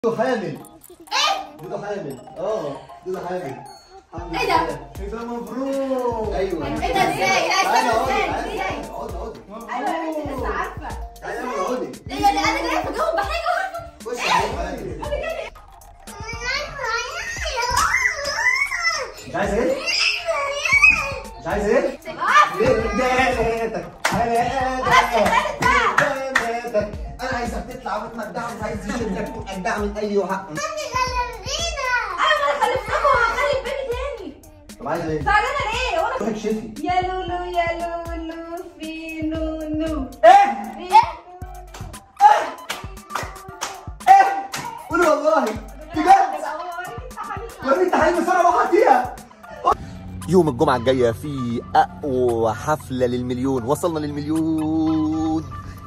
دودو حامل دودو حامل اه دودو حامل الحمد إيه ده؟ لله. ايه ده مبروك ايوه إيه ده إزاي؟ لا، تعالي إزاي؟ اقعدي، إزاي؟ تعالي، اقعدي اقعدي ايوه يا بنتي لسه عارفه تعالي اقعدي ده يعني انا جايه بجاوب بحاجه خش تعالي. مش عايز ايه؟ مش عايز ايه؟ بناتك بناتك انا عايزك تطلع وتمدع مش عايز يشدك وتقدع من اي حق ايوه انا خلفتكم وهخلف بيبي تاني طب عايز ايه؟ زعلانه ليه وانا روحي اكشفي يا لولو يا لولو في نونو ايه؟ ايه ايه؟ قولي والله بجد وريني التحاليل بسرعه روح هاتيها يوم الجمعة الجاية في أقوى حفلة للمليون وصلنا للمليون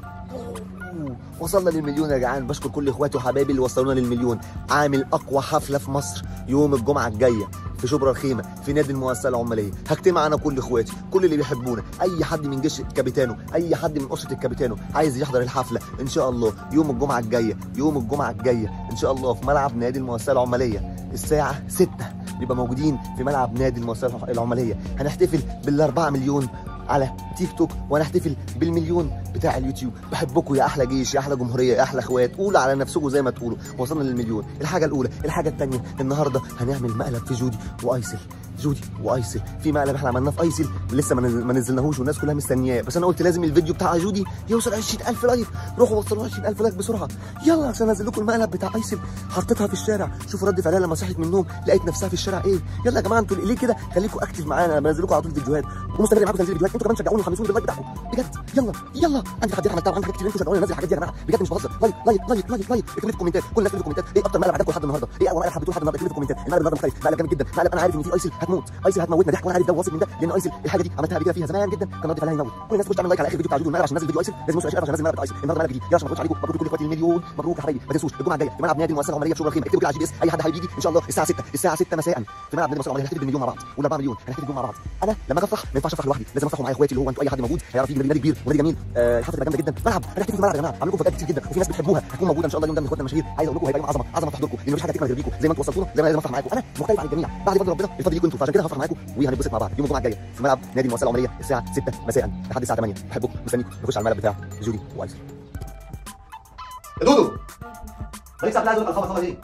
وصلنا للمليون يا جدعان بشكر كل اخواتي وحبايبي اللي وصلونا للمليون عامل اقوى حفله في مصر يوم الجمعه الجايه في شبرا الخيمه في نادي المؤسسه العماليه هجتمع انا كل اخواتي كل اللي بيحبونا اي حد من جيش الكابيتانو اي حد من اسره الكابيتانو عايز يحضر الحفله ان شاء الله يوم الجمعه الجايه يوم الجمعه الجايه ان شاء الله في ملعب نادي المؤسسه العماليه الساعه 6 نبقى موجودين في ملعب نادي المؤسسه العماليه هنحتفل بالاربعة مليون على تيك توك وهنحتفل بالمليون بتاع اليوتيوب بحبكم يا احلى جيش يا احلى جمهوريه يا احلى اخوات قولوا على نفسكم زي ما تقولوا وصلنا للمليون الحاجه الاولى الحاجه الثانيه النهارده هنعمل مقلب في جودي وايسل جودي وايسل في مقلب احنا عملناه في ايسل لسه ما نزل- ما نزلناهوش والناس كلها مستنياه بس انا قلت لازم الفيديو بتاع جودي يوصل 20000 لايك روحوا وصلوا 20000 لايك بسرعه يلا عشان انزل لكم المقلب بتاع ايسل حطيتها في الشارع شوفوا رد فعلها لما صحيت من النوم لقيت نفسها في الشارع ايه يلا يا جماعه انتوا ليه كده خليكم اكتف معانا انا بنزل لكم على طول فيديوهات ومستمر معاكم تنزيل فيديوهات انتوا كمان شجعوني وحمسوني باللايك بتاعكم بجد يلا يلا عندي تحديات عملتها وعندي حاجات كتير انتوا شجعوني انزل الحاجات دي يا جماعه بجد مش بهزر لايك لايك لايك لايك لايك اكتبوا لي في الكومنتات كل الناس تكتب في الكومنتات ايه اكتر مقلب عجبكم لحد النهارده ايه اول مقلب حبيتوه لحد النهارده اكتبوا لي في الكومنتات المقلب النهارده مختلف مقلب جامد جدا مقلب انا عارف ان في ايسل هتموت ايسل هتموتنا ضحك وانا عارف ده واثق من ده لان ايسل الحاجه دي عملتها قبل كده فيها زمان جدا كان رد فعلها يموت كل الناس تخش تعمل لايك على اخر فيديو بتاع جودو المقلب عشان ننزل فيديو ايسل لازم نوصل 20000 عشان ننزل المقلب بتاع ايسل النهارده مقلب جديد يلا عشان ما اكونش عليكم مبروك لكل اخواتي المليون مبروك يا حبايبي ما تنسوش الجمعه الجايه في ملعب نادي المؤسسه العماليه في شبرا الخيمه اكتبوا كده على الجي بي اس اي حد هيجي ان شاء الله الساعه 6 الساعه 6 مساء في ملعب نادي المؤسسه العماليه هنحتفل بالمليون مع بعض ولا 4 مليون هنحتفل بالمليون مع بعض انا لما اجي افرح ما ينفعش افرح لوحدي لازم افرح معايا اخواتي اللي هو انتوا اي حد موجود هيعرف يجي نادي كبير ونادي جميل آه الحفله تبقى جامده جدا ملعب هنحتفل في الملعب يا جماعه عامل لكم فئات كتير جدا وفي ناس بتحبوها هتكون موجوده ان شاء الله اليوم ده من اخواتنا المشاهير عايز اقول لكم هيبقى يوم عظمه عظمه في حضوركم لان مفيش حاجه تكمل غير بيكم زي ما انتوا وصلتونا زي ما انا لازم افرح معاكم انا مختلف عن الجميع بعد فضل ربنا الفضل ليكم انتوا فعشان كده هفرح معاكم وهنتبسط مع بعض يوم الجمعه الجايه في ملعب نادي المؤسسه العماليه الساعه 6 مساء لحد الساعه 8 بحبكم مستنيكم نخش على الملعب بتاع جودي وايسر يا دودو مالك ساعه لازم الخبر خبر ايه؟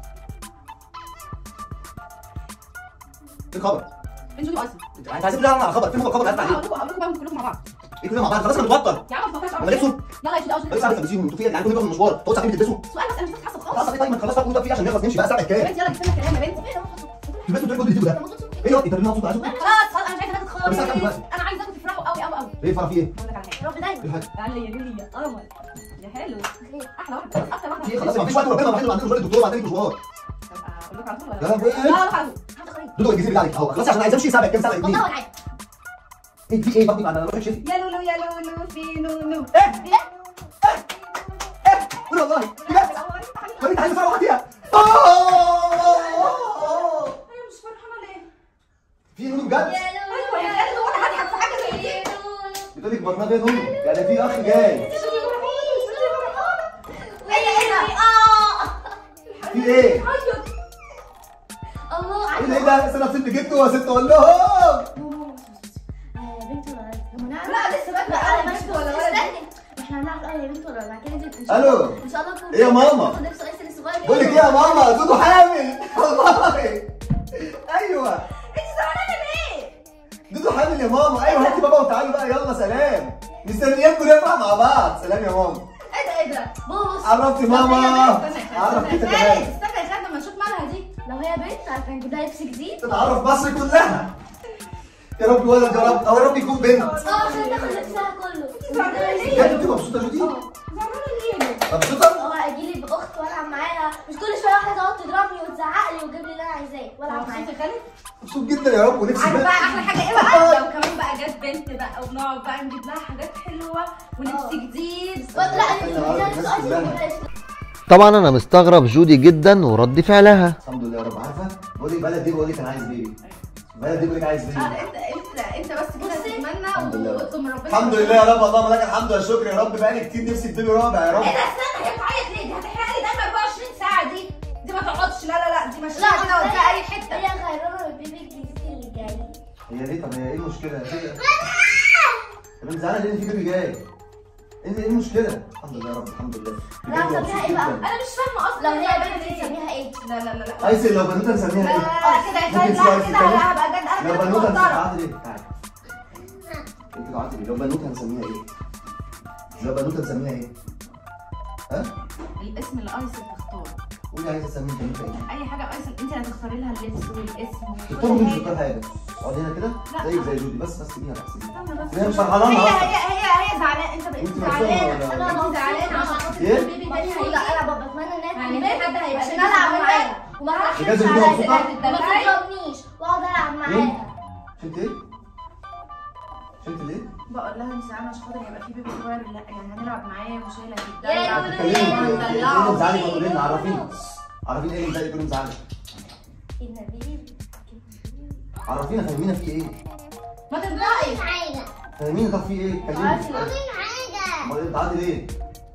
ايه الخبر؟ بنت جودي اصلا انت عايزين تقول على خبر فين هو الخبر اللي هقول عليه؟ لكم هقول لكم بقى كلكم مع بعض ايه كلنا مع بعض خلاص انا متوتر يا عم ما تفكرش ولا لبسوا يلا يا جودي بس ساعه تلبسيهم انتوا فين يعني كل يوم المشوار تقعدوا ساعتين بتلبسوا سؤال بس انا مش هتحسب خلاص خالص ايه طيب ما تخلص بقى كل ده فيه عشان نخلص نمشي بقى ساعه يا كام بنتي يلا كفايه كلام يا بنتي تلبسوا تقولوا اللي ده ايه يا انت اللي مبسوط عايزه خلاص خلاص انا مش عايزه اخد طب الساعة كام خالص دلوقتي؟ انا عايزاكم تفرحوا قوي قوي قوي ايه فرح فيه ايه؟ اقول لك على حاجه رب دايما ايه حاجه؟ تعالي يا لولي يا قمر يا حلو احلى واحده بس اكتر واحده ايه خلاص ما فيش وقت ربنا ما عندكم مشوار الدكتور وبعدين مشوار طب اقول لكم على طول ولا يلا بيه. لا لا على طول دودو الجزيره بتاعك اهو خلاص عشان عايز امشي ساعه كام ساعه اتنين والله ولا ايه في ايه بطني انا روح شفي يا لولو يا لولو في نونو ايه ايه قول والله بجد طب انت عايز تفرح وقتها انا مش فرحانه ليه؟ في نونو بجد ايوه يا خالد هو انا هضحك في حاجه زي دي بتقول لك بطنها فيها نونو يعني في اخ جاي في ايه؟ الله ايه ده ايه ده؟ انا ست جبته يا ست اقول لهم بنت ولا ولد؟ لا لسه بقى بقى انا بنت ولا ولد احنا هنعرف اه هي بنت ولا ولد بعد كده ننزل ان شاء الو. الله ان شاء الله نكون ايه يا ماما؟ ناخد لبس قيس الصغير بقول لك ايه يا ماما دودو حامل والله ايوه انت زعلانه ليه؟ دودو حامل يا ماما ايوه هاتي بابا وتعالوا بقى يلا سلام مستنياكم نفرح مع بعض سلام يا ماما ايه ده ايه ده؟ بص عرفت ماما عرفت كده استنى كمان استنى يا خالد لما نشوف مالها دي لو هي بنت هنجيب لها لبس جديد تتعرف مصر كلها يا رب ولد يا رب او يا رب يكون بنت اه عشان تاخد لبسها كله بجد انت مبسوطه جودي؟ زعلانه ليه؟ مبسوطه؟ هو اجي لي باخت والعب معاها مش كل شويه واحده تقعد تضربني وتزعق لي وتجيب لي اللي انا عايزاه والعب مبسوط معاها يا خالد؟ مبسوط جدا يا رب ونفسي عارف بقى بقى احلى حاجه ايه بقى؟ لو كمان بقى جت بنت بقى وبنقعد بقى نجيب لها حاجات حلوه ولبس جديد لا انا لبس قيس طبعا انا مستغرب جودي جدا ورد فعلها الحمد لله يا رب عارفه بقول لك بلد دي بقول لك انا عايز بيبي بلد دي بقول لك عايز اه بيبي انت انت انت بس كده تتمنى الحمد لله. واطلب من ربنا الحمد لله يا رب اللهم لك الحمد والشكر يا رب بقالي كتير نفسي في بيبي رابع يا رب ايه ده استنى هي بتعيط ليه؟ دي هتحرق لي دم 24 ساعه دي المشكله يا ستة؟ طب انت زعلانه ليه ان في بيبي جاي انت ايه المشكله الحمد لله يا رب الحمد لله لا، بجد طب مبسوط ليها ايه بقى؟ جداً. انا مش فاهمه اصلا لو هي بنت نسميها ايه؟ لا لا لا لا ايسن لو بنوته نسميها لا ايه؟ لا لا كده ممكن يا سؤال كده تاني؟ لا هبقى جد انا لو كده بنوته متوتره هنسميها ايه؟ تعالي انت قعدتي ليه؟ لو بنوته هنسميها ايه؟ لو بنوته نسميها ايه؟ ها؟ الاسم اللي ايسن تختاره قولي عايزه تسمي بنوته ايه؟ اي حاجه ايسن انت اللي هتختاري لها اللبس والاسم دكتور وكل مش حاجه دكتور حاجه اقعدي هنا كده لا. زيك زي جودي بس بس سيبيها بس سيبيها استنى بس هي مش فرحانه هي النهارده هي هي هي زعلانه انت بقيت انت مبسوطة زعلانه ولا- انا زعلانه عشان خاطر ايه؟ البيبي تاني مبسوطة هيجي انا ببقى بتمنى انها يعني تكون في حد هيبقى عشان شايف العب إن هو معاها وما معاك. تحكمش بجد انت عليا مبسوطة؟ ما تضربنيش واقعد العب معاها شفت ايه؟ شفت ليه؟ بقول لها انت زعلانه عشان خاطر هيبقى في بيبي صغير لا يعني هنلعب معاه ومش هي اللي يا هتتدلع لولو، هتتكلمي يا ايه لولو. اللي مزعلك قولي لنا عرفيني عرفيني ايه اللي مزعلك يكون مزعلك النبي عرفينا فهمينا في ايه؟ ما تنطقي حاجة فهمينا طب في ايه؟ كلميني عادي. حاجة امال انت بتعدي ليه؟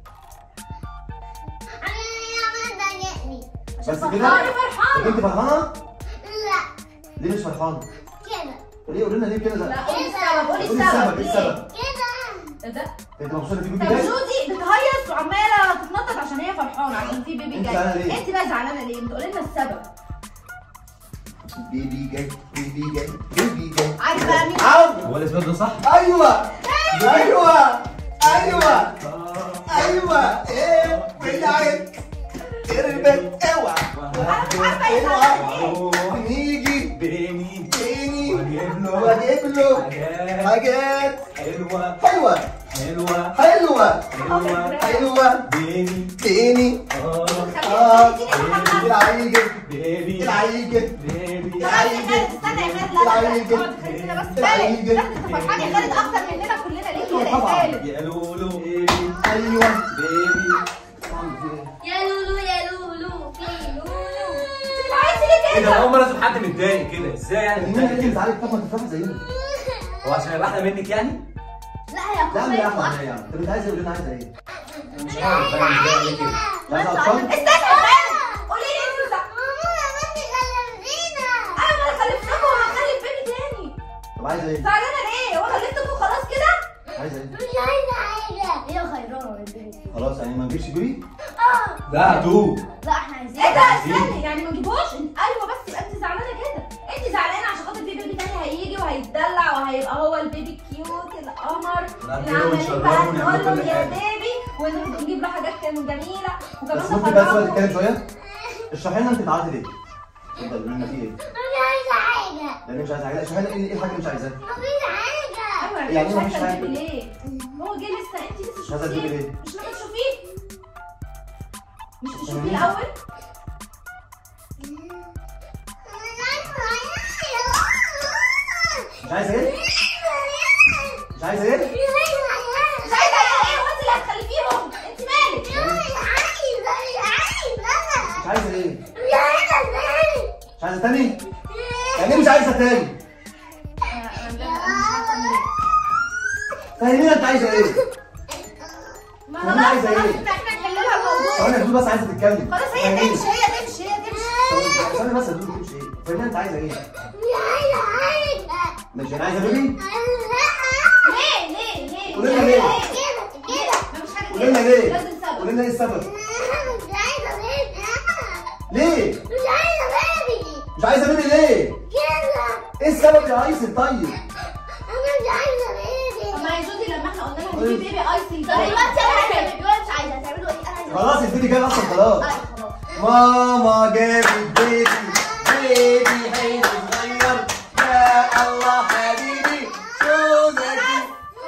بس كده؟ فرحانه فرحانه طب انت فرحانه؟ لا ليه مش فرحانه؟ كده ليه قولي لنا ليه كده لا لا؟ قولي السبب قولي قولي السبب ايه السبب السبب؟ كده ايه ده انت مبسوطه في بيبي طب جاي؟ جودي بتهيص وعماله تتنطط عشان هي فرحانه عشان في بيبي انت جاي زعلانة ليه؟ انت بقى زعلانه ليه؟ بتقولي لنا السبب بيبي جاي بيبي جاي بيبي جاي عارف بقى مين؟ عم هو الاسم ده صح؟ ايوه ايوه ايوه ايوه ايه بالعين قربت اوعى انا مش عارفه هي زعلانه ليه؟ اوعى نيجي بيني تاني واجيب له واجيب له حاجات حاجات حلوة حلوه حلوة حلوه حلوة حلوه بيني تاني اه اه خليني اديني محمد العيجة بيبي العيجة بيبي طب يا خالد استنى يا خالد لا لا لا العيجة. اقعد خلينا بس العيجة. خالد لا انت فرحان يا خالد اكتر مننا كلنا ليه كده يا طبعاً. خالد؟ يا لولو بيبي ايوه بيبي يا لولو يا لولو في لولو انت عايز ليه ايه ده كده؟ اول مرة اشوف حد متضايق كده ازاي يعني كلمينا ايه متضايق اللي كده؟ مزعلك طب ما تفرحي زينا هو عشان يبقى احلى منك يعني؟ لا يا لا يا اخويا احمد ايه يا عم طب انت عايزه ايه قولي لنا عايزه ايه؟ مش عارف بقى متضايق ليه كده عايزه اطفال؟ استنى يا خالد قولي لي انت زع- انا ما خلفتكم وهخلف بيبي تاني طب عايزه ايه؟ زعلانه ليه؟ هو خلفتكم خلاص كده؟ عايزه ايه؟ هي خيرانة البنت خلاص يعني ما نجيبش بيبي؟ لا هتوب لا احنا عايزين ايه ده استني يعني ما نجيبوش انت ايوه بس يبقى انت زعلانه كده انت زعلانه عشان خاطر في بيبي تاني هيجي وهيتدلع وهيبقى هو البيبي الكيوت القمر لا، اللي كده عمالين ونشربه بقى ونعمل نقول له كل يا حاجة. بيبي ونجيب له حاجات كانت جميله وكمان بس ممكن بس بقى نفرحه تتكلم شويه؟ اشرحي لنا انت بتعيطي ليه؟ اتفضل قولي لنا في ايه؟ لان مش عايزه حاجه اشرحي لنا ايه ايه الحاجه اللي مش عايزاها؟ ايوه يعني يعني إيه مش مفيش عايزه حاجة؟ البيبي ليه؟ هو جه لسه انت لسه مش عايزة البيبي شفتيه ليه؟ مش لما تشوفيه مش تشوفيه فاهمين؟ الاول مش عايزه ايه؟ مش عايزه ايه؟ مش عايزه ايه هو انت اللي هتخلفيهم انت مالك مش عايزه ايه؟ مش عايزه تاني؟ يعني ايه مش عايزه تاني؟ فهمينا انت عايزه ايه؟ ما طب أنا خلاص عايزة خلاص إيه؟ انت احنا اتكلمنا الموضوع ثواني يا دودو بس عايزه تتكلم خلاص هي فهميني. تمشي هي تمشي هي تمشي ثواني بس يا دودو تمشي ايه؟ فهمينا انت عايزه ايه؟ مش انا عايزه بيبي؟ ليه ليه ليه قولي لنا ليه؟ مفيش حاجه قولي لنا ليه؟ لازم سبب قولي لنا ايه السبب؟ ليه؟ مش عايزه بيبي ليه؟ ايه السبب يا ايسن طيب؟ طب ما يا جودي لما احنا قلنا لها نجيب بيبي ايسي طب دلوقتي انا عايزه بيبي وانا مش عايزه هتعملوا ايه انا عايزه خلاص البيبي جاي اصلا خلاص ايوه خلاص ماما جابت بيبي بيبي حلو صغير يا الله حبيبي شو ذكي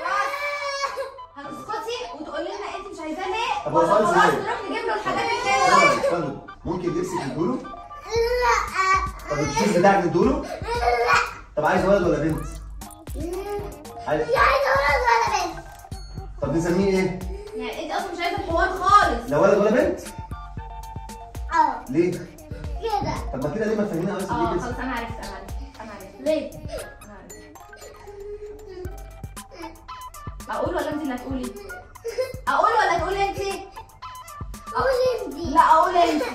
هتسكتي وتقولي لنا انت مش عايزاه ليه طب هو ولا سؤال خلاص سؤال. نروح نجيب له الحاجات الحلوه استنى استنى ممكن لبسك ندوله؟ طب الشيز بتاعك ندوله؟ طب عايز ولد ولا بنت؟ عايز طب نسميه ايه؟ يعني انت اصلا مش عايزه الحوار خالص لا ولد ولا بنت؟ اه ليه؟ كده طب ما كده ليه ما تفهمينا ايسن اه ليه كده؟ خلاص انا عرفت انا عرفت انا عرفت ليه؟ انا عرفت اقول ولا انت اللي هتقولي اقول ولا تقولي انت لا اقول انت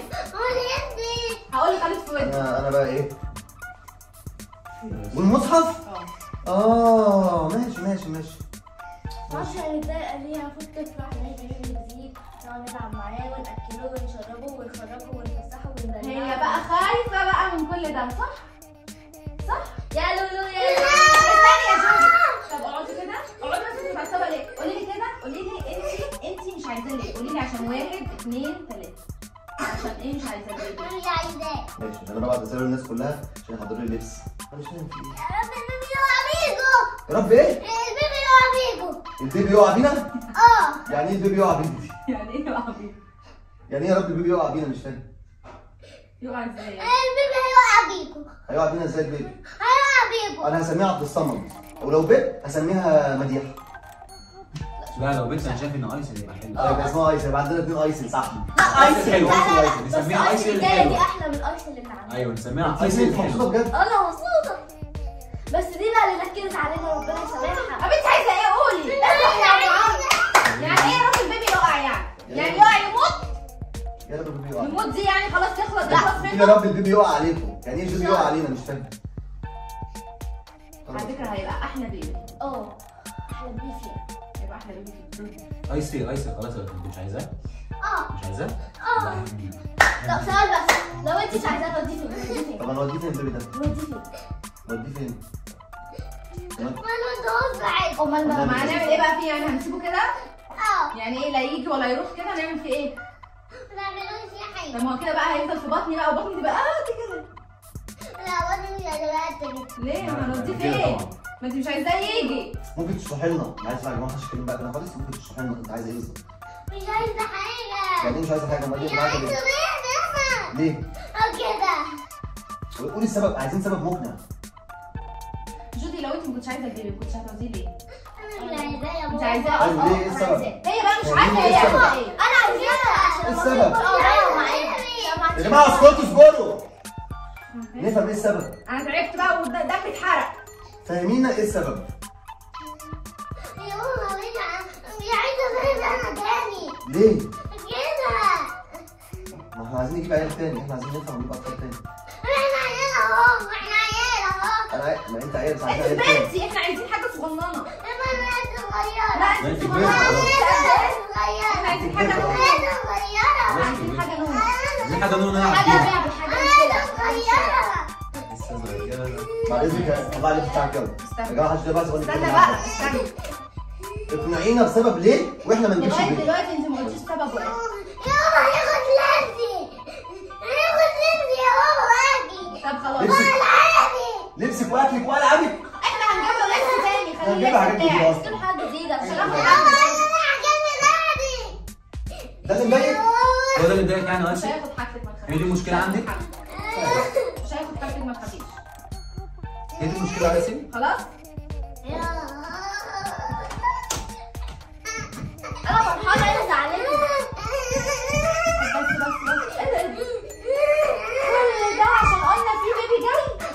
هقول لك الف في ودنك انا انا بقى ايه؟ والمصحف؟ اه اه ماشي ماشي ماشي معرفش انا متضايقه ليه المفروض تفرح نلاقي بيبي جديد نقعد نلعب معاه وناكله ونشربه ونخرجه ونفسحه وندلعه هي بقى خايفه بقى من كل ده صح صح يا لولو يا استني يا جوزي طب اقعدي كده اقعدي بس انت معصبه ليه قولي لي كده قولي لي انت انت مش عايزاه ليه قولي لي عشان واحد اثنين ثلاثه عشان ايه مش عايزاه ليه مش عايزاه ماشي عشان انا بقعد اسال الناس كلها عشان يحضروا لي لبس انا مش فاهم في ايه يا رب البيبي يقع بيكو يا رب ايه البيبي يقع بيكو البيبي يقع بينا اه يعني ايه البيبي يقع بينا يعني ايه يقع بيه يعني ايه يا رب البيبي يقع بينا مش فاهم يقع ازاي يعني؟ البيبي هيقع بيكو هيقع بينا ازاي البيبي هيقع بيكو انا هسميها عبد الصمد ولو بنت هسميها مديحه لا لو بنت انا شايف ان ايسل يبقى حلو طيب اسمها ايسل يبقى عندنا اثنين ايسل صح ايسل حلو ايسل ايسل بس نسميها ايس ايسل الجايه دي حلو احلى من الايس اللي عندنا ايوه نسميها انت ايسل مبسوطه حلو بجد انا مبسوطه بس دي بقى اللي نكدت علينا ربنا يسامحها طب انت عايزه ايه قولي افتحي يا عم يعني ايه يا رب البيبي يقع يعني يعني يقع يموت يا رب البيبي يقع يموت دي يعني خلاص تخلص لا يخلص يا منه رب البيبي يقع عليكم يعني ايه البيبي يقع علينا مش فاهم على فكره هيبقى احلى بيبي اه احلى بيه فيها هيبقى احلى بيبي في الدنيا ايسل ايسل خلاص يا بنت مش عايزاه اه مش عايزاه اه لا يا حبيبي. طب سؤال بس لو انت مش عايزاه توديه فين توديه فين طب انا اوديه فين البيبي ده؟ توديه فين اوديه فين؟ ما نودوش بعيد امال ما طب ما هنعمل ايه بقى فيه يعني هنسيبه كده اه يعني ايه لا يجي ولا يروح كده هنعمل فيه ايه ما نعملوش فيه حاجه طب ما هو كده بقى هيفضل في بطني بقى وبطني تبقى اه كده لا وزني يا دلوقتي ليه ما هنوديه كده فين طبعا. ما انت مش عايزاه يجي ممكن تشرحي لنا معلش يا جماعه محدش يتكلم بقى كده خالص ممكن تشرحي لنا انت عايزه ايه بالظبط؟ مش عايزه حاجه يعني ايه مش عايزه حاجه امال مش ايه عايزه عايزه ليه؟ بيه ليه؟ او كده قولي السبب عايزين سبب مقنع جودي لو انت ما كنتش عايزه البيبي كنت هتوديه ليه انا مش عايزاه يا انت بابا عايزاه طيب اه ليه ايه انا السبب؟ عايزاه هي بقى مش يعني عارفه ايه هي السبب؟ عايزه ايه انا عايزاها عشان إيه ماما السبب؟ تكون قريبة معاها يا جماعه اسكتوا اصبروا نفهم ايه السبب؟ انا تعبت بقى ودمي اتحرق فهمينا ايه السبب؟ يا ماما مش عايزة- مش عايزة زي انا تاني ليه؟ كده ما احنا عايزين نجيب عيال تاني احنا عايزين نفهم ونجيب اطفال تاني احنا عيال اهو احنا عيال اهو انا عاي- ما انت عيال بس عايز انت عيال تاني بنتي احنا عايزين حاجه صغننه اما انا صغيرة لا لا، انت انت صغننه كبيرة. احنا عايزين حاجه نوم انا صغيرة عايزين حاجه نوم دي حاجه نون انا حاجه عارفها لعب حاجه انا كده صغيرة لسه صغيره بعد اذنك طلع لي بتاعك يلا يا جماعه محدش بقى صغير استنى بقى استنى اقنعينا بسبب ليه واحنا ما نجيبش لغايه البيت دلوقتي انت ما قلتيش سبب واحد يابا هياخد لبسي هياخد لبسي يا بابا واجي طب خلاص لبسك العادي لبسك واكلك والعابك احنا هنجيب له لبس تاني خليه هنجيب حاجات اللبس جديدة بتاعك أصلاً. جيب حاجه جديده مش هنجيب هناخد حاجة. حاجه ده اللي مضايق هو ده اللي مضايقك يعني يا مش ايسل هياخد حاجتك ما تخافيش هي دي المشكله عندك مش هياخد حاجتك ما تخافيش هي دي المشكله يا ايسل خلاص انا فرحانه انا زعلانه بس بس بس ايه ده؟ كل ده عشان قلنا في بيبي جاي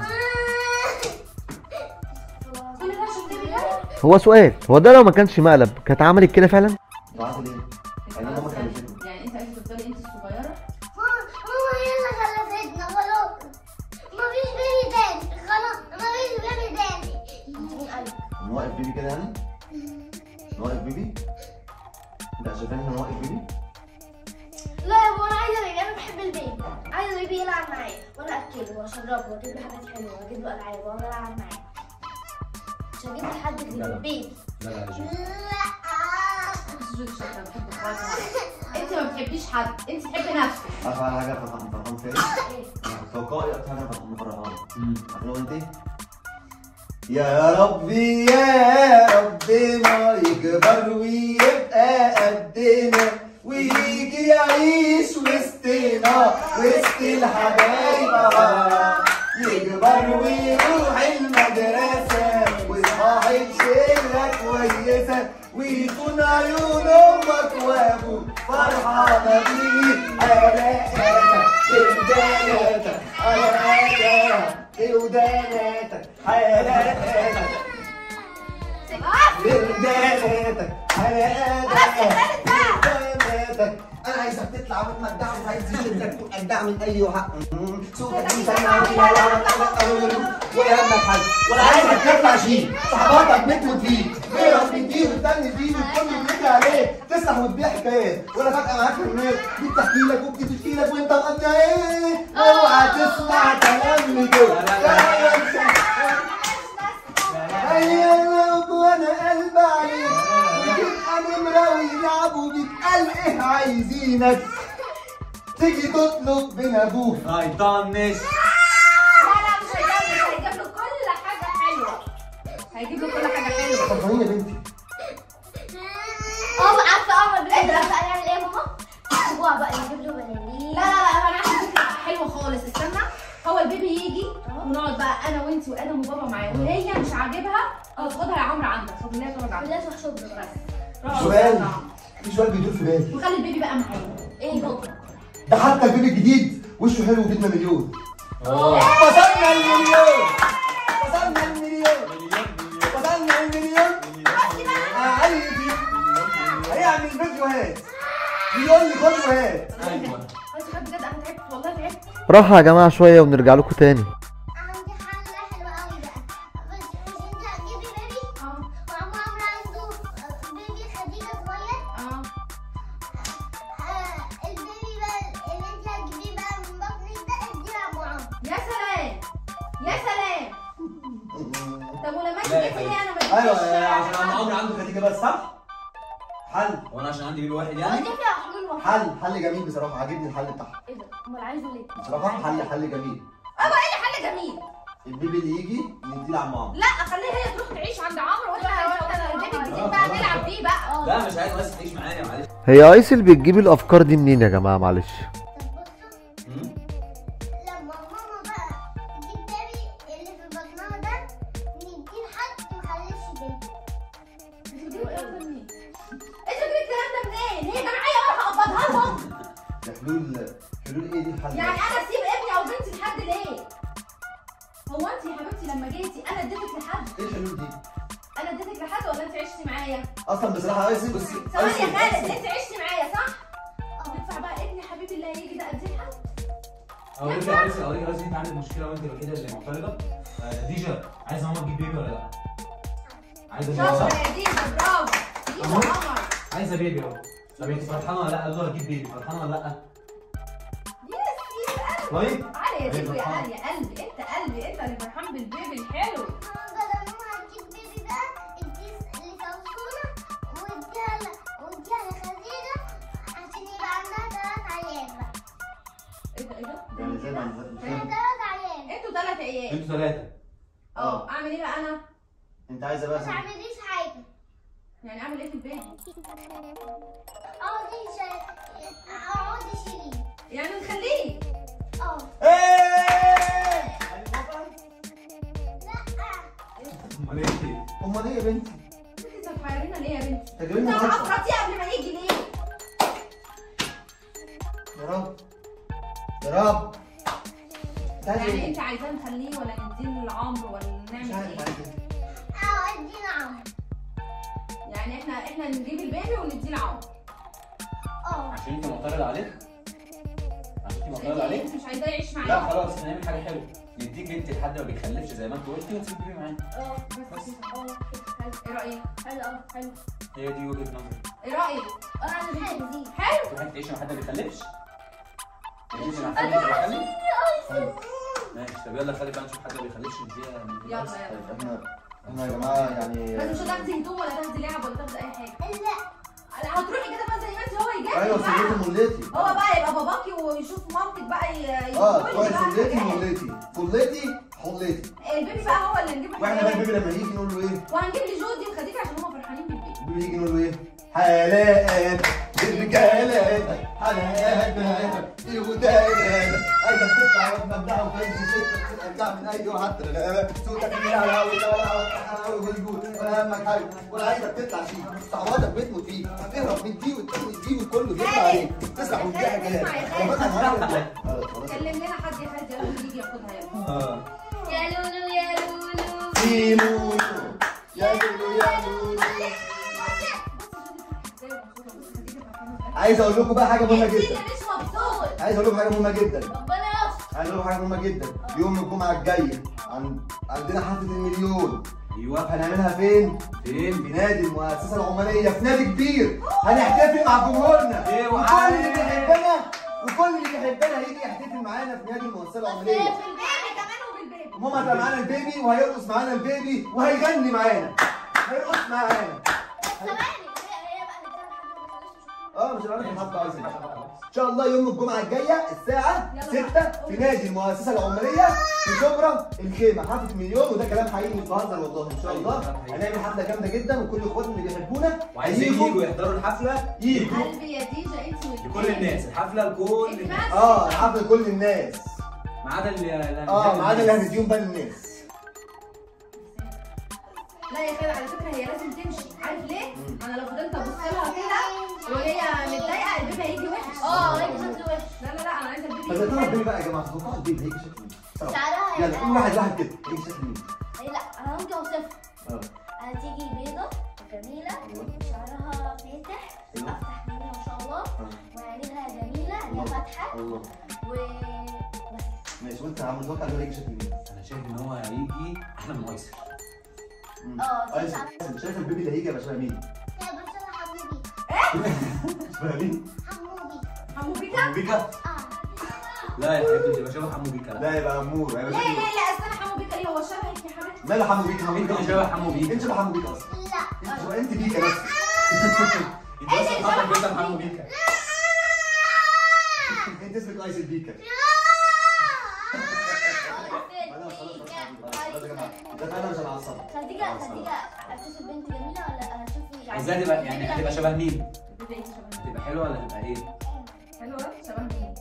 كل ده عشان بيبي جاي هو سؤال هو ده لو ما كانش مقلب كانت عملت كده فعلا ضعت ليه؟ يعني ماما خلفتني يعني انت عايزه تفضلي انت الصغيره ماما هي اللي خلفتنا خلاص مفيش بيبي تاني خلاص مفيش بيبي تاني نوقف بيبي كده يعني؟ نوقف بيبي؟ انت شايفين احنا نوقف بيبي؟ لا يا ماما انا عايزه بيبي انا بحب البيبي عايزه بيبي يلعب معايا وانا اكله واشربه واجيب له حاجات حلوه واجيب له العاب وانا العب معاه مش هجيب لحد غير لا. البيبي لا لا يا جو بس جودي شاطره بتحب اخواتها انت ما بتحبيش حد انت تحبي نفسك عارفه على حاجه فرحان فرحان فيها ايه؟ ايه توقعي اكتر حاجه فرحان فرحان مم. عارفه لو انت ايه؟ يا ربي يا ربنا يكبر ويبقى قدنا ويجي يعيش وسطنا وسط الحبايب آه. يكبر ويروح المدرسة ويصاحب شلة كويسة ويكون عيون أمك وأبوك فرحانة بيه حياتك إمداداتك حياتك إمداداتك حياتك إمداداتك حياتك إمداداتك أنا عايزك تطلع وتمدع وعايز يشدك وتقدع من اي حق صوتك دي سمع ولا همك حاجه ولا عايزك تطلع شيء صحباتك بتموت فيك غيرك بتجيب وتستني فيه وتكون بتجري عليه تسرح وتبيع حكايات ولا فجاه معاك الناس دي بتحكي لك وبتشكي لك وانت مقضي ايه اوعى تسمع كلام كده هيا وانا قلب عليك وتبقى نمرة ويلعبوا بيك قال ايه عايزينك تيجي تطلب من ابوك هيطنش لا لا مش هيجيب هيجيب له كل حاجه حلوه هيجيب له كل حاجه حلوه طب يا بنتي اه عارفه اه البلاد بقى نعمل ايه يا ماما؟ اسبوع بقى نجيب له بلالين لا لا لا انا عندي فكره حلوه خالص استنى هو البيبي يجي ونقعد بقى انا وانت وادم وبابا معاه وهي مش عاجبها خدها يا عمرو عندك خد لها تقعد عندك لا تروح شبرا بس روح سؤال اقعد. في سؤال بيدور في بالي وخلي البيبي بقى معايا ايه هو؟ ده حتى البيبي الجديد وشه حلو وجبنا مليون اه وصلنا المليون وصلنا المليون وصلنا المليون عادي هيعمل فيديوهات يقول لي خد وهات ايوه بس بجد بجد انا تعبت والله تعبت راحة يا جماعة شوية ونرجع لكم تاني عندي حلة حلوة قوي بقى بس مش انت هتجيبي بيبي اه وعمو عمرو عنده بيبي خديجة صغير اه آه، البيبي بقى اللي انت هتجيبيه بقى من بطنك ده اديه لعمو عمرو يا سلام يا سلام طب ولما انت لا يا جيتي ليه انا ما جبتش ايوه عشان عم حد؟ عمرو عنده خديجه بس صح؟ حل وانا عشان عندي بيبي واحد هو يعني دي فيها حلول وحلول حل حل جميل بصراحه عاجبني الحل بتاعها ايه ده امال عايزه ليه بصراحه حل حل جميل ابا ايه اللي حل جميل البيبي اللي يجي نديه لعم عمرو لا خليها هي تروح تعيش عند عمرو واحنا واحنا البيبي الجديد بقى نلعب بيه بقى لا مش عايز بس تعيش معايا معلش هي ايسل بتجيب الافكار دي منين يا جماعة معلش طب بصوا لما ماما بقى تجيب بيبي اللي في بطنها ده نديه لحد مخلفش بيبي انت بتجيبي الكلام ده منين؟ انت بتجيبي الكلام ده منين؟ هي جمعيه وانا هقبضها لهم ده حلول حلول ايه دي الحل يعني انا اسيب ابني او بنتي لحد ليه؟ هو انت يا حبيبتي لما جيتي انا اديتك لحد ايه الحلول دي انا اديتك لحد ولا انت عشتي معايا؟ اصلا بصراحه ايسن بصي ثواني يا أيسن- خالد أيسن. انت عشتي معايا صح؟ ينفع بقى ابني حبيبي اللي هيجي ده اديه لحد؟ اوريك يا ريس اوريك يا ريس انت عندك مشكله وانت الوحيده اللي معترضه آه، ديجا عايزه ماما تجيب بيبي ولا لا؟ عايزه بيبي شاطر صح؟ يا ديجا برافو ديجا قمر عايزه بيبي اهو طب انت فرحانه ولا لا؟ قال له هجيب بيبي فرحانه ولا لا؟ يس يس طيب علي يا أيوة ديجو يا فرحان. علي يا قلبي انت قلبي انت اللي فرحان بالبيبي الحلو ماما بدل ما هتجيب بيبي بقى اديه لكوثونة واديها ل- واديها لخديجة عشان يبقى عندها تلات عيال بقى ايه ده ايه ده؟ يعني زي ما أنت- هي تلات عيال انتوا ثلاث ايام انتوا ثلاثه اه اعمل ايه بقى انا؟ انت عايزه ما بقى تعمليش حاجة يعني اعمل ايه في البيت؟ اقعدي شا- اقعدي شيليه يعني نخليه اه ايه لا امال ايه؟ امال ايه يا بنتي انت بتحيرينا ليه يا بنتي؟ انت انت جايبين مفاجأة. معفرتيه قبل ما يجي ليه؟ يا رب يا رب انت عايز يعني ايه انت عايزاه نخليه ولا نديه لعمرو ولا مش نعمل عارف ايه؟ عايز ايه اه ادينا عمرو يعني احنا احنا نجيب البيبي ونديه لعمرو اه عشان انت معترض عليك؟ عشان انت معترض عليك؟ انت مش عايزاه يعيش لا معايا خلاص هنعمل حاجه حلوه نديك انت لحد ما بيخلفش زي ما انت قلتي ونسيب بيبي معانا اه بس كده اه حلو ايه رايك؟ حلو اه حلو هي دي وجهه نظري ايه رايك؟ اه انا بحب حلو تروحي تعيشي مع حد ما بيخلفش؟ تعيشي مع حد ما بيخلفش؟ ماشي طب يلا خلي بقى نشوف حد ما بيخلفش نديها نديها يلا بس. يلا طيب احنا احنا يا جماعه يعني بس مش هتاخدي هدوم ولا تاخدي لعب ولا تاخدي اي حاجه لا هتروحي كده بقى زي ما انت هو يجي ايوه سلتي مولتي هو بقى يبقى باباكي ويشوف مامتك بقى ي- اه يقول كويس بقى سلتي حاجات. مولتي فلتي حلتي البيبي بقى هو اللي نجيب له واحنا بقى حاجات. البيبي لما يجي نقول له ايه وهنجيب لي جودي وخديجه عشان هم فرحانين بالبيبي البيبي يجي نقول له ايه حالات الرجالات حالات الوداد عايزك تطلع وتمدع وتنسى شكلك ترجع من اي حتى صوتك من على اول ولا ولا ولا همك حاجه ولا عايزك تطلع فيه صعواتك بتموت فيه تهرب من دي وتجي وتجي وكله بيطلع عليك تسرح وتبيع حاجات خلاص خلاص كلم لنا حد يا خالد يلا يجي ياخدها يلا اه يا لولو يا لولو في لولو يا لولو يا لولو عايز اقول لكم بقى حاجه مهمه انت اللي جدا مش مبسوط عايز اقول لكم حاجه مهمه جدا ربنا يستر عايز اقول لكم حاجه مهمه جدا يوم الجمعه الجايه عن... عندنا حفله المليون ايوه هنعملها فين؟ فين؟ في نادي المؤسسه العماليه في نادي كبير هنحتفل مع جمهورنا إيه وكل وعارف. اللي بيحبنا وكل اللي بيحبنا هيجي يحتفل معانا في نادي المؤسسه بس هي العماليه في البيت انا كمان وبالبيبي ماما هتبقى معانا البيبي وهيرقص معانا البيبي وهيغني معانا هيرقص معانا ثواني هي هي بقى اللي بتعمل حاجه ما تخليش اه مش هنعرف نحط عايز ان شاء الله يوم الجمعه الجايه الساعه 6 في نادي المؤسسه العماليه في شبرا الخيمه حفله مليون وده كلام حقيقي مش بهزر والله ان شاء الله هنعمل حفله جامده جدا وكل اخواتنا اللي بيحبونا وعايزين يجوا يحضروا الحفله يجوا قلبي يا ديجا انت لكل الناس الحفله لكل الناس اه حفله كل الناس ما عدا اللي اه ما عدا اللي هنديهم بقى للناس لا يا خالد على فكره هي لازم تمشي عارف ليه؟ انا لو فضلت ابص لها كده وهي متضايقه البيبي هيجي وحش اه هيجي شكله وحش لا لا لا انا عايزه البيبي طب يا يجي ترى حلو. البيبي بقى يا جماعه تتوقعوا البيبي هيجي شكله ايه؟ شعرها يلا هيبقى- كل واحد واحد كده هيجي شكله ايه؟ لا انا ممكن اوصفها اه هتيجي بيضة وجميلة شعرها فاتح أيوة. افتح منها ما شاء الله آه. وعينيها جميلة عينيها فاتحة الله و بس ماشي وانت عم متوقع انه هيجي شكله ايه؟ انا شايف ان هو هيجي احلى من ايسر مم. اه، ايسر شايف البيبي اللي هيجي هيبقى شبه مين؟ يا بس انا حمودي شبه مين؟ حمودي حمو بيكا بيكا؟ اه لا يا حبيبي يبقى شبه حمو بيكا لا لا يبقى امور هيبقى لا لا شكله لا استنى حمو بيكا ليه هو شبهك يا حبيبتي ماله حمو بيكا حمو انت بيكا اللي شبه حمو بيكا انت شبه حمو بيكا اصلا لا انت شبه انت بيكا نفسك انت اصلا حاطط بيتك حمو بيكا انت اسمك ايسر بيكا ده فعلا مش هنعصبك خديجة خديجة هتشوف بنت جميلة ولا هتشوفي ازاي تبقى يعني هتبقى شبه مين؟ البيبي هيجي شبه هتبقى حلوه ولا هتبقى ايه؟ حلوه شبه مين؟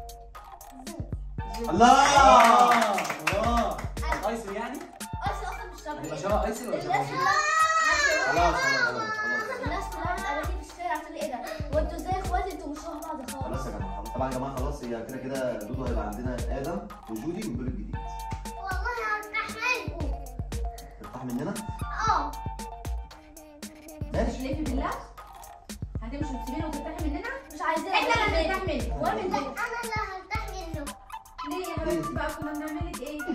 الله الله ايسر يعني؟ اصلا اصلا مش شبه هتبقى شبه ايسر ولا شبه الناس مين؟ كلها خلاص خلاص خلاص خلاص الناس كلها بتقابلني في الشارع تقول لي ايه ده وانتوا ازاي اخواتي انتوا مش شبه بعض خلاص خالص يا جماعه خلاص طبعا يا جماعه خلاص هي كده كده دودو هيبقى عندنا ادم وجودي من الباب الجديد والله هستحملكم تفتح مننا اه ماشي تحلفي بالله هتمشي وتسيبينا وترتاحي مننا مش عايزين احنا اللي هنرتاح منك وانا اللي انا اللي هرتاح منه ليه يا حبيبتي بقى كنا بنعمل لك ايه؟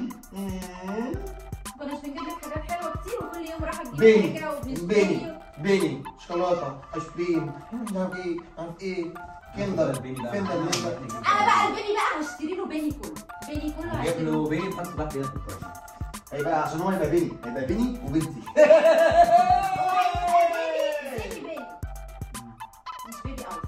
كناش بنجيب لك حاجات حلوه كتير وكل يوم رايحه تجيب بيني حاجه بيني وبنشتري بيني شوكولاته ايس كريم مش عارف ايه مش عارف ايه كندر كندر كندر انا بقى البيبي بقى هشتري له بيني كله بيني كله جايب هشتري له له بيني تحط تحت ايدك في الكرة. هيبقى عشان هو هيبقى بيني هيبقى بيني وبنتي هو هيبقى بيبي بيبي مش بيبي قوي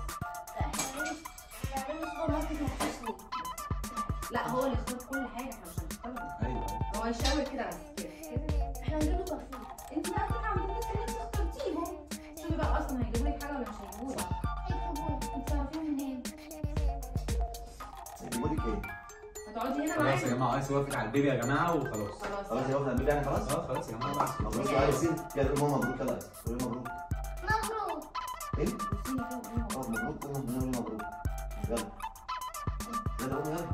نعمل سوبر ماركت مخصوص لا هو اللي يختار كل حاجه احنا مش هنختار ايوه ايوه هو يشاور كده بس كده كده احنا هنجيب له برفيوم انت بقى تروحي عند الناس اللي انت اخترتيهم شوفي بقى اصلا هيجيبوا لك حاجه ولا مش هيجيبوا لك انت تعرفيهم منين هيجيبوا لك ايه؟ هتقعدي هنا خلاص يا معايا جماعه عايز وافق على البيبي يا جماعه وخلاص خلاص خلاص يا واخد البيبي يعني خلاص خلاص خلاص يا جماعه بقى مبروك يا ياسين يلا قول ماما مبروك يلا قول مبروك مبروك ايه؟ بصيلي فوق هنا. اه مبروك قوم نقول مبروك يلا يلا قوم يلا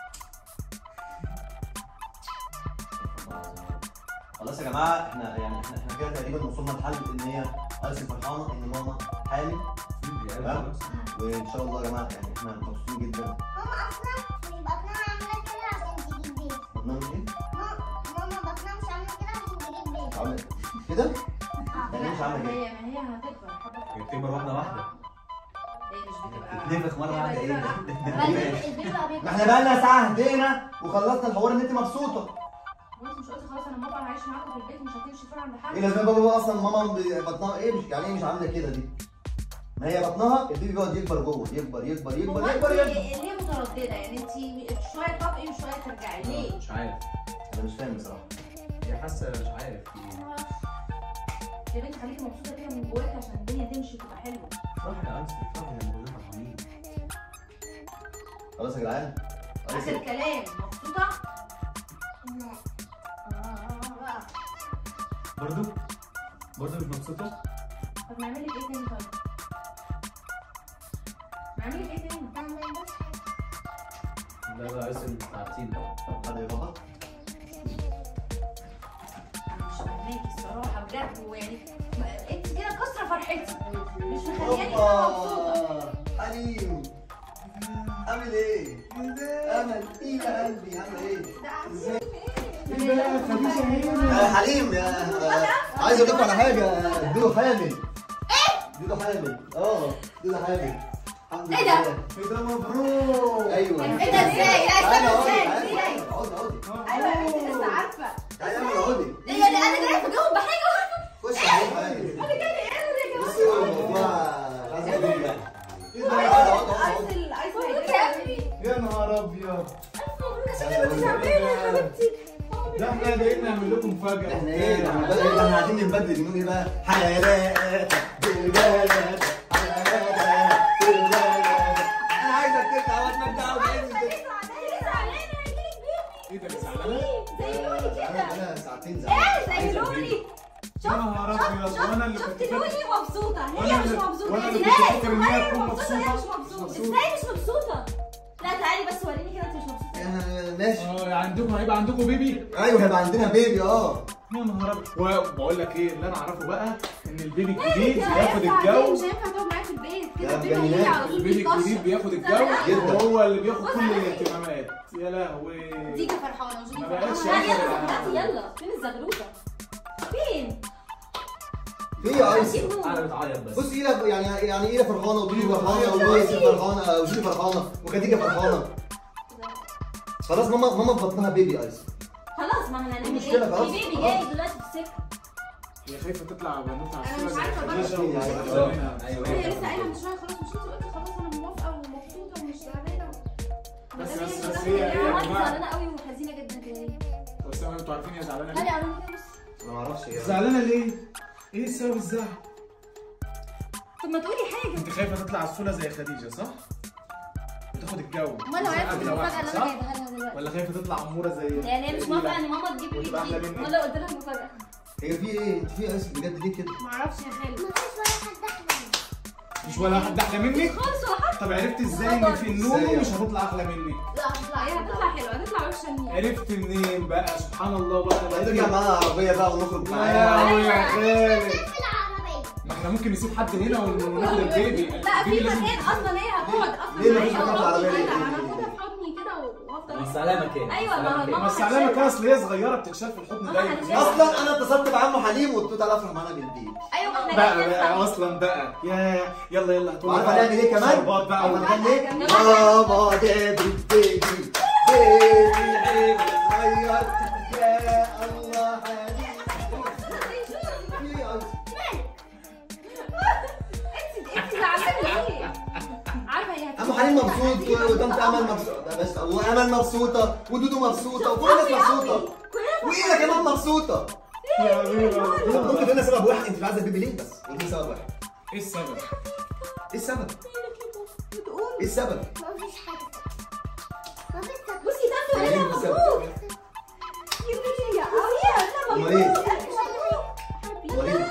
خلاص يا جماعه احنا يعني احنا احنا كده تقريبا وصلنا لحل ان هي ايسي فرحانه ان ماما حامل خلاص وان شاء الله يا جماعه يعني احنا مبسوطين جدا ماما اصلا بطنها عامله كده عشان تجيب بيت بطنها مش ايه؟ ماما بطنها مش عامله كده عشان تجيب بيت عامله كده؟ يعني مش عامله ما كده هي ما هي هتكبر حبه حبه بتكبر واحده واحده هي مش بتبقى تتنفخ مره واحده ايه ده؟ البيت بقى بيكبر ما احنا بقالنا ساعه هدينا وخلصنا الحوار ان انت مبسوطه وانت مش قلتي خلاص انا موافقه انا عايشه معاكم في البيت مش هتمشي فيها عند حد ايه لازم بابا اصلا ماما ب- بطنها ايه مش يعني ايه مش عامله كده دي ما هي بطنها البيبي بيقعد يكبر جوه يكبر يكبر هو يكبر انت يكبر يكبر ليه متردده يعني انت شويه تطقي وشويه ترجعي ليه؟ مش عارف انا مش فاهم بصراحه هي حاسه مش عارف في ايه يا بنتي خليكي مبسوطه كده من جواكي عشان الدنيا تمشي وتبقى حلوه افرحي يا انس افرحي لما كلنا فرحانين خلاص يا جدعان خلاص اخر كلام مبسوطه؟ برضو برضو مش مبسوطه طب نعمل لك ايه تاني طيب؟ نعمل لك ايه تاني؟ لا لا اسم تعبتين حد يفضل انا مش فاهماكي الصراحه بجد ويعني ما- انت كده كسره فرحتي مش مخلياني كده مبسوطه اوبا حليم عامل ايه؟ امل ايه يا قلبي عامل ايه؟ يا حليم يا آه، عايز اقول لكم على حاجه دودو حامل ايه؟ دودو حامل اه دودو حامل الحمد إيه ده؟ لله. ايه ده مبروك ايوه ايه ده ازاي؟ تعالى ازاي اقعدي ازاي؟ تعالى اقعدي ايوه يا بنتي لسه عارفه تعالى اقعدي ايه يعني انا جايه في جوه بحاجه خش يا حليم عادي انا جايه ايه بصي هو الموضوع لازم يقول يعني اقعد اقعد اقعد ايس الايس مبروك يا ابني يا نهار ابيض مبروك عشان كده كنت تعبانه يا حبيبتي ده احنا جايين نعمل لكم مفاجاه احنا ايه احنا بقى- احنا قاعدين نبدل نقول ايه بقى حالات بالبلد حالات بالبلد انا عايزك تطلع وتمتع وتعيش ايه ده زعلانه؟ انا ساعتين ايه زي لولي يا نهار ابيض وانا اللي كنت شفت لولي فاكر مبسوطه هي وأنا مش اللي- مبسوطه وأنا انت اللي لا كنت فاكر إن هي هي تكون مبسوطه هي مش مبسوطة. مبسوطه مبسوطة. ازاي مش مبسوطه لا تعالي بس وريني كده انت مش مبسوطه ماشي اه عندكم هيبقى عندكم بيبي ايوه هيبقى عندنا بيبي اه يا نهار ابيض وبقول لك ايه اللي انا اعرفه بقى ان البيبي الجديد مش بياخد هينفع الجو مش هينفع تقعد معايا في البيت لا، كده البيبي بجننات. هيجي على طول البيبي الجديد بيطشر بياخد الجو جدا. وهو اللي بياخد كل الاهتمامات يا لهوي ديكا فرحانه وجودي ما بقتش فرحانه لا قادر. يلا دلوقتي يلا فين الزغلوطه فين في يا ايس اكيد نور انا بتعيط بس بص ايده يعني يعني ايده فرحانه ودودي فرحانه ولويس فرحانه وجودي فرحانه وخديجه فرحانه خلاص ماما ماما في بطنها بيبي ايس خلاص ما احنا هنعمل مشكلة، ايه خلاص، في بيبي خلاص. جاي دلوقتي في السكه هي خايفه تطلع بنوته على أنا مش الصورة زي عارفة خديجة برضه. وزمانها. أيوة. هي لسه قايله من شويه خلاص مش انت قلتي خلاص انا موافقه ومبسوطه ومش زعلانه بس ما دام بس هي بس مش هي هي زعلانة، يا انا جماعه زعلانه قوي وحزينه جدا كده ليه بس انتوا عارفين هي زعلانه هاني ليه؟ قولوا لي كده بس انا ما اعرفش هي زعلانه ليه؟ ايه السبب الزعل؟ طب ما تقولي حاجه انت خايفه تطلع عسوله زي خديجه صح؟ وتاخد الجو امال لو عرفت قبل المفاجاه واحد، اللي انا صح؟ جايبها لها دلوقتي ولا خايفه تطلع اموره زي يعني هي مش زي موافقه ليلى؟ ان ماما تجيب لي وتبقى أحلى جديد مني. ولا قلت لها مفاجاه هي في ايه انت في ايس بجد ليه كده معرفش يا خالد مش ولا حد احلى منك؟ خالص ولا حاجه طب عرفت ازاي ان في النوم إزاي؟ مش هتطلع احلى منك؟ لا هتطلع هي هتطلع حلوه هتطلع وش النيل عرفت منين بقى سبحان الله بقى هنرجع معاها عربيه بقى ونخرج يا معاها لهوي يا خالد ما احنا ممكن نسيب حد هنا وناخد البيبي لا في البيبي لازم- مكان اصلا هي هتقعد اصلا ليه مفيش معايا مكان في وأحضني العربية؟ كده هاخدها في حضني كده وافضل بس على مكان ايوه ما ماما بس علامه كده اصل هي صغيره بتتشال في الحضن ماما دايما هنشيلها. اصلا انا اتصلت بعمو حليم وقلت له تعالى افرح معانا بالبيت ايوه ما احنا بقى جايين بقى نفرح. اصلا بقى يا يلا يلا هاتوا لي عارفه بقى هنعمل ايه كمان؟ شربات بقى عارفه هنعمل ايه؟ جميل. ماما دادي بيبي بيبي عيب صغير يا الله حليم في ايس انت انت زعلانه ليه؟ عارفه هي عمو حليم مبسوط وطنط امل مبسوطه بس وامل مبسوطه ودودو مبسوطه وكل الناس مبسوطه وايه كمان مبسوطه يا حبيبي. طب ممكن تقول لنا سبب واحد انت مش عايزه البيبي ليه بس قول لي سبب واحد ايه السبب؟ ايه السبب؟ ايه السبب؟ مفيش حاجه بصي ده ايه انت السبب؟ يا بنتي يا قوي امال ايه؟ امال ايه؟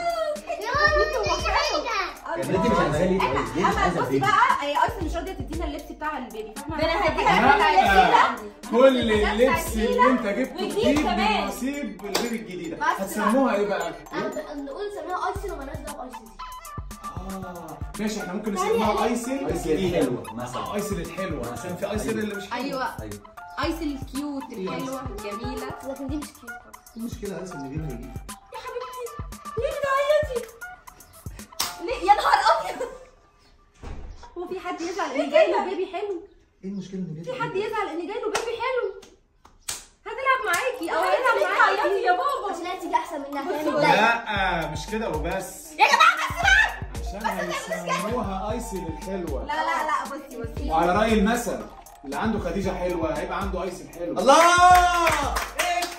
يا بنتي مش عايزاه ليه طيب؟ ليه مش اما عايزه بصي البيبي؟ بقى هي اصلا مش راضيه تدينا اللبس بتاع البيبي فاحنا ده انا هديها لا كل بس اللبس تقيلة اللي انت جبته وجديد جديد كمان. بنصيب البيبي الجديده بس هتسموها ايه بقى؟ نقول نسميها ايسن ومالناش دعوه بايسن اه ماشي احنا ممكن نسميها ايسل ايسل الجديدة. الحلوة مثلا. آه، ايسل الحلوه عشان في ايسل اللي مش حلوه ايوه ايوه ايس الكيوت الحلوه الجميله لكن دي مش كيوت خالص المشكله ايس ان بيبي هيجي يا حبيبتي ليه بتعيطي؟ ليه يا نهار ابيض هو في حد يزعل ان جاي له بيبي حلو؟ ايه المشكله ان بيبي في حد يزعل ان جاي له بيبي حلو؟ هتلعب معاكي او هيلعب معاكي يا بابا عشان هي تيجي احسن منها فاهم لا مش كده وبس يا جماعه بس بقى عشان هيسموها ايسل الحلوه لا لا لا بصي بصي وعلى راي المثل اللي عنده خديجه حلوه هيبقى عنده ايسل حلوه الله انت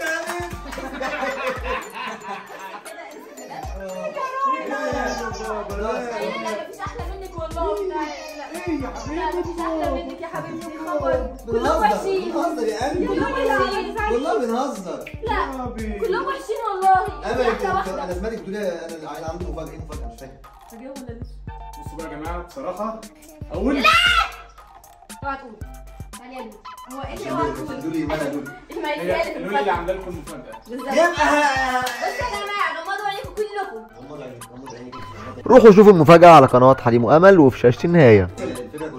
لا مفيش احلى منك والله لا ايه يا لا مفيش احلى منك يا حبيبتي خبر كلهم بنهزر وحشين بنهزر يا قلبي كلهم وحشين والله بنهزر لا حبيبي كلهم وحشين والله امل دي انت احلى انت- واحده انا سمعتك بتقولي انا العيل عنده مفاجاه ايه مفاجاه مش فاهم بصوا بقى يا جماعه بصراحه اول اوعى تقول تعالي يا لولو هو ايه اللي عشان اوعى دول- تقول؟ دول لي مالها دول ما هي يتقال لولي اللي عامله لكم المفاجاه بالظبط يبقى بصوا يا جماعه غمضوا عليكم كلكم غمض عينيك غمض عينيك روحوا شوفوا المفاجأة على قنوات حليم وأمل وفي شاشة النهاية الفكره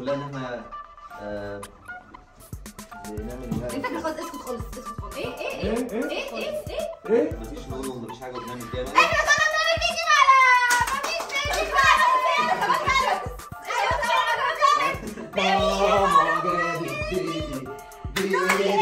دي فكره خالص اسكت خالص اسكت خالص ايه ايه ايه ايه ايه ايه ايه ايه ايه مفيش نقول ومفيش حاجه وبنعمل كده احنا كنا بنعمل فيديو على مفيش فيديو كمان كمان ايوه كمان ماما جابت بيبي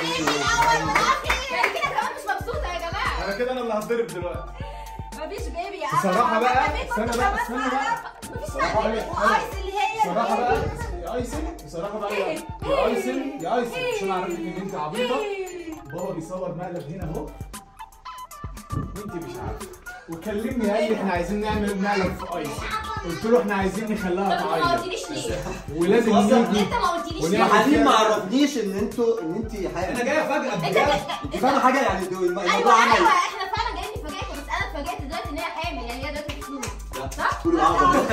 يعني كده كمان مش مبسوطه يا جماعه انا كده انا اللي هتضرب دلوقتي مفيش بيبي يا بصراحة بقى، استنى بقى، استنى بقى. بصراحة بقى، وايس اللي هي بصراحة بقى يا ايسن بصراحة بقى يا يا ايسن يا ايسن عشان اعرفك ان انت عبيطة بابا بيصور مقلب هنا اهو وانت مش عارفة وكلمني قال لي احنا عايزين نعمل مقلب في ايسن قلت له احنا عايزين نخليها طب ما تعيط قلتليش ليه؟ ولازم نيجي انت ما قلتليش ونعمل ليه؟ حبيبي ما عرفنيش ان انتوا ان انت انا حاجه جايه فجأة انت بجد انت فاهمه حاجه يعني دول- ايوه الموضوع عمل ايوه احنا فعلا جايين نفاجئكم بس انا اتفاجئت دلوقتي ان هي حامل يعني هي دلوقتي في فلوس صح؟ كل العبط ده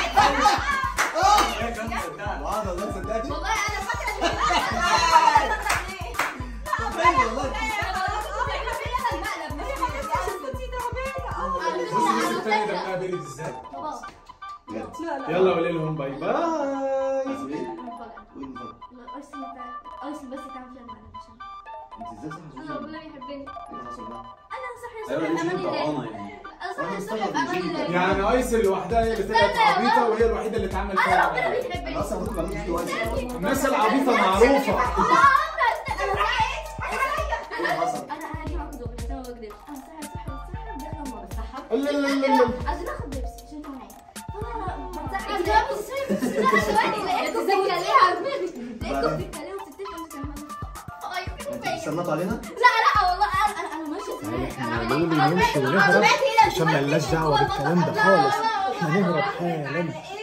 العبط ده صدقني والله انا فاكره ان بص بص التاني ده بقى بيرد ازاي يلا قولي لهم باي باي ايسن بس تعمل فيها معلم انت ازاي انا صح ربنا بيحبني ايه اللي حصل بقى؟ انا صحي ايوه صحي انت امان الله طبعانه يعني انا أنا صحي صحي مستغرب امان جدا. الله يعني ايسن لوحدها هي اللي طلعت استنى يا عبيطة ماما. وهي الوحيدة اللي اتعمل انا فيها ربنا مقلب. بيحبني انا اصلا كنت بعمل فيديو ايسن الناس العبيطة معروفة اللي حصل؟ انا هاجي معاكم دغري بس انا ما بكذبش انا صحي صحي صحي داخله المره صح لا لا لا لا عايزين ناخد لبس عشان انتوا معايا فانا بتزعق انت بقى مش سوري لا ثواني لقيتكم بتتكلموا على دماغي لقيتكم بتتكلموا بتتفقوا انتوا انت سمعت علينا؟ لا لا والله انا انا انا ماشيه سامع انا قالوا لي نمشي ونهرب عشان مالناش دعوة بالكلام ده خالص احنا نهرب حالا